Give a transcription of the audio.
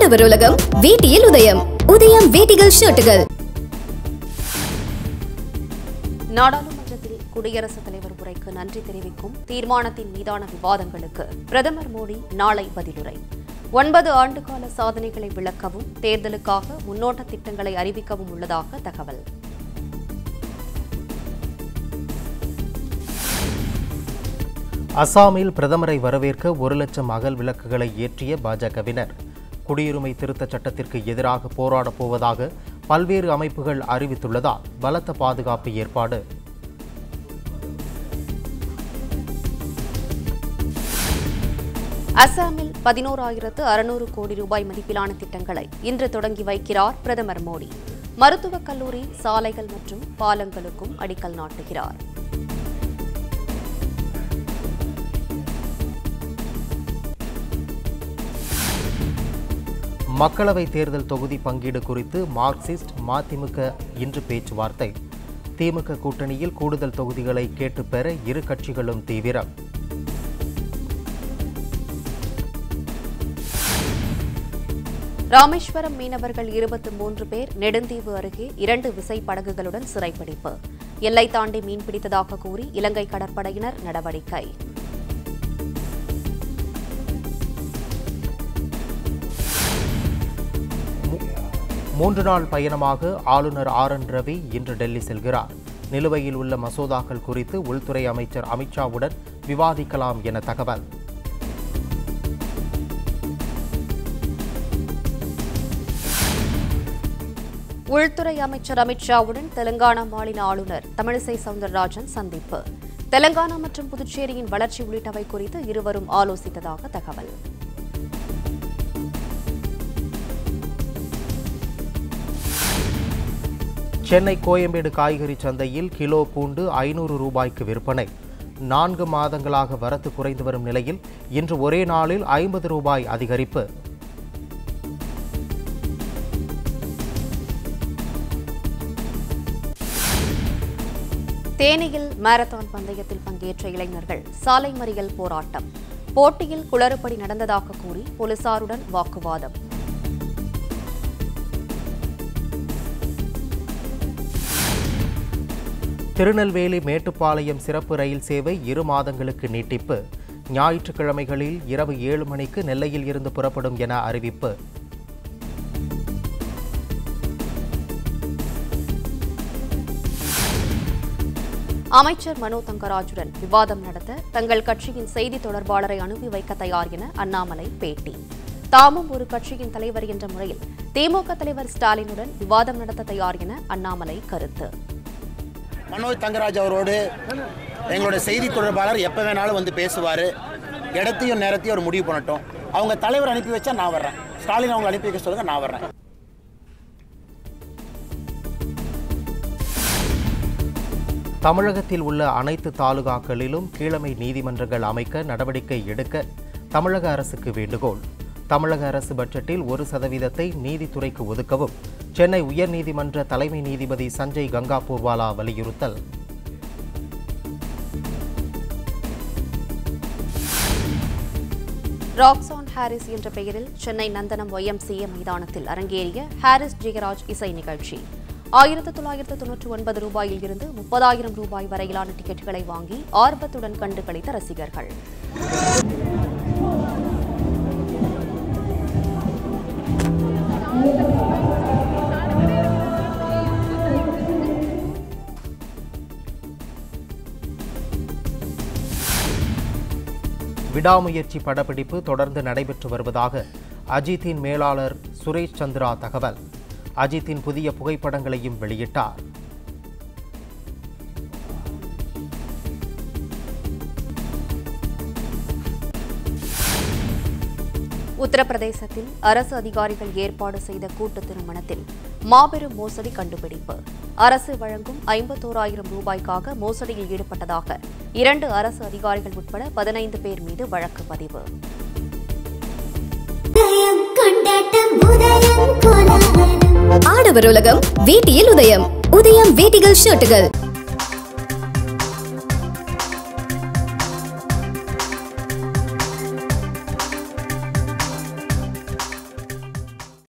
ஆடவர் உலகம் வேட்டியில் உதயம் உதயம் வேட்டிகள் ஷர்ட்டுகள் நாடாளுமன்றத்தில் குடியரசுத் தலைவர் உரைக்கு நன்றி தெரிவிக்கும் தீர்மானத்தின் மீதான விவாதங்களுக்கு பிரதமர் மோடி நாளை பதிலுரை ஒன்பது ஆண்டுகால சாதனைகளை விளக்கவும் தேர்தலுக்காக முன்னோட்ட திட்டங்களை அறிவிக்கவும் உள்ளதாக தகவல் அசாமில் பிரதமரை வரவேற்க ஒரு லட்சம் அகல் விளக்குகளை ஏற்றிய பாஜகவினர் குடியுரிமை திருத்தச் சட்டத்திற்கு எதிராக போராடப் போவதாக பல்வேறு அமைப்புகள் அறிவித்துள்ளதால் பலத்த பாதுகாப்பு ஏற்பாடு அசாமில் பதினோராயிரத்து அறுநூறு கோடி ரூபாய் மதிப்பிலான திட்டங்களை இன்று தொடங்கி வைக்கிறார் பிரதமர் மோடி மருத்துவக் கல்லூரி சாலைகள் மற்றும் பாலங்களுக்கும் அடிக்கல் நாட்டுகிறார் மக்களவைத் தேர்தல் தொகுதி பங்கீடு குறித்து மார்க்சிஸ்ட் மதிமுக இன்று பேச்சுவார்த்தை திமுக கூட்டணியில் கூடுதல் தொகுதிகளை கேட்டுப் பெற இரு கட்சிகளும் தீவிரம் ராமேஸ்வரம் மீனவர்கள் இருபத்தி மூன்று பேர் நெடுந்தீவு அருகே இரண்டு விசை படகுகளுடன் சிறைப்பிடிப்பு எல்லை தாண்டி மீன்பிடித்ததாக கூறி இலங்கை கடற்படையினர் நடவடிக்கை மூன்று நாள் பயணமாக ஆளுநர் ஆர் என் ரவி இன்று டெல்லி செல்கிறார் நிலுவையில் உள்ள மசோதாக்கள் குறித்து உள்துறை அமைச்சர் அமித்ஷாவுடன் விவாதிக்கலாம் என தகவல் உள்துறை அமைச்சர் அமித்ஷாவுடன் தெலங்கானா மாநில ஆளுநர் தமிழிசை சவுந்தரராஜன் சந்திப்பு தெலங்கானா மற்றும் புதுச்சேரியின் வளர்ச்சி உள்ளிட்டவை குறித்து இருவரும் ஆலோசித்ததாக தகவல் சென்னை கோயம்பேடு காய்கறி சந்தையில் கிலோ பூண்டு ஐநூறு ரூபாய்க்கு விற்பனை நான்கு மாதங்களாக வரத்து குறைந்து வரும் நிலையில் இன்று ஒரே நாளில் ஐம்பது ரூபாய் அதிகரிப்பு தேனியில் மாரத்தான் பந்தயத்தில் பங்கேற்ற இளைஞர்கள் சாலை மறியல் போராட்டம் போட்டியில் குளறுபடி நடந்ததாக கூறி போலீசாருடன் வாக்குவாதம் திருநெல்வேலி மேட்டுப்பாளையம் சிறப்பு ரயில் சேவை இரு மாதங்களுக்கு நீட்டிப்பு ஞாயிற்றுக்கிழமைகளில் இரவு ஏழு மணிக்கு நெல்லையில் இருந்து புறப்படும் என அறிவிப்பு அமைச்சர் மனோ தங்கராஜுடன் விவாதம் நடத்த தங்கள் கட்சியின் செய்தி தொடர்பாளரை அனுப்பி வைக்க தயார் என அண்ணாமலை பேட்டி தாமும் ஒரு கட்சியின் தலைவர் என்ற முறையில் திமுக தலைவர் ஸ்டாலினுடன் விவாதம் நடத்த தயார் என அண்ணாமலை கருத்து மனோஜ் தங்கராஜ் அவரோடு எங்களோட செய்தி தொடர்பாளர் எப்போ வேணாலும் வந்து பேசுவார் இடத்தையும் நேரத்தையும் அவர் முடிவு பண்ணட்டும் அவங்க தலைவர் அனுப்பி வச்சா நான் வர்றேன் ஸ்டாலின் அவங்க அனுப்பி வைக்க சொல்லுங்க நான் வர்றேன் தமிழகத்தில் உள்ள அனைத்து தாலுகாக்களிலும் கீழமை நீதிமன்றங்கள் அமைக்க நடவடிக்கை எடுக்க தமிழக அரசுக்கு வேண்டுகோள் தமிழக அரசு பட்ஜெட்டில் ஒரு சதவீதத்தை நீதித்துறைக்கு ஒதுக்கவும் சென்னை உயர்நீதிமன்ற தலைமை நீதிபதி சஞ்சய் கங்கா பூர்வாலா வலியுறுத்தல் ராக்ஸான் ஹாரிஸ் என்ற பெயரில் சென்னை நந்தனம் ஒய்எம்சிஏ மைதானத்தில் அரங்கேறிய ஹாரிஸ் ஜெயராஜ் இசை நிகழ்ச்சி ஆயிரத்து தொள்ளாயிரத்து தொன்னூற்றி ஒன்பது ரூபாயில் இருந்து முப்பதாயிரம் ரூபாய் வரையிலான டிக்கெட்டுகளை வாங்கி ஆர்வத்துடன் கண்டு களித்த ரசிகர்கள் விடாமுயற்சி படப்பிடிப்பு தொடர்ந்து நடைபெற்று வருவதாக அஜித்தின் மேலாளர் சுரேஷ் சந்திரா தகவல் அஜித்தின் புதிய புகைப்படங்களையும் வெளியிட்டார் உத்தரப்பிரதேசத்தில் அரசு அதிகாரிகள் ஏற்பாடு செய்த கூட்டு திருமணத்தில் மாபெரும் மோசடி கண்டுபிடிப்பு அரசு வழங்கும் ஐம்பத்தோராயிரம் ரூபாய்க்காக மோசடியில் ஈடுபட்டதாக இரண்டு அரசு அதிகாரிகள் உட்பட பதினைந்து பேர் மீது வழக்கு பதிவு உதயம் கொண்டாட்டம் உதயம் கோலாகலம் ஆடவர் உலகம் வேட்டியில் உதயம் உதயம் வேட்டிகள் ஷர்ட்டுகள்